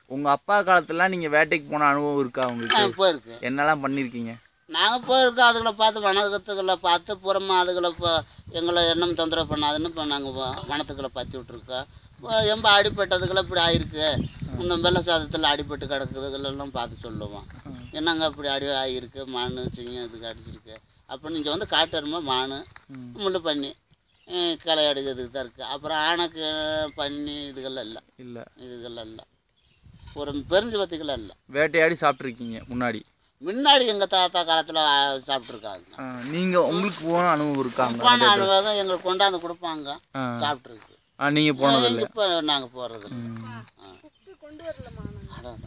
உங்க அப்பா காலத்துல நீங்க வேட்டைக்கு போன அனுபவம் இருக்கா உங்களுக்கு ஆ, போயிருக்கு என்னெல்லாம் பண்ணிருக்கீங்க நாங்கள் போயிருக்கோம் அதுகளை பார்த்து வனத்துக்களை பார்த்து புறமா அதுகளை இப்போ எங்களை எண்ணம் தொந்தரவு பண்ணாதுன்னு இப்போ நாங்கள் வனத்துக்களை பற்றி விட்ருக்கோம் இப்போ எம்ப அடிப்பட்டதுகளை இப்படி ஆயிருக்கு இந்த வெள்ள சாதத்தில் அடிபட்டு கிடக்குதுகளெல்லாம் பார்த்து சொல்லுவோம் என்னங்க இப்படி அடி ஆகிருக்கு மான் சிங்கம் இதுக்கு அடிச்சிருக்கு அப்படின்னு இங்கே வந்து காட்டெருமை மான் ம். முள்ளு பண்ணி அஹ் களை அடிக்கிறதுக்கு தான் இருக்குது அப்புறம் ஆணைக்கு பண்ணி இதுகள்லாம் இல்லை இல்ல இதுகள்லாம் இல்லை ஒரு பெருஞ்சு பத்திகள்லாம் இல்லை வேட்டையாடி சாப்பிட்ருக்கீங்க முன்னாடி முன்னாடி எங்கள் தாத்தா காலத்தில் சாப்பிட்ருக்காங்க ஆ, நீங்க உங்களுக்கு போன அனுபவம் இருக்காங்க போன அனுபவம் எங்களுக்கு கொண்டாந்து கொடுப்பாங்க ஆ. சாப்பிட்ருக்கு ஆ, நீங்க போனதில்ல இப்போ நாங்கள் போகிறது ம். அதான்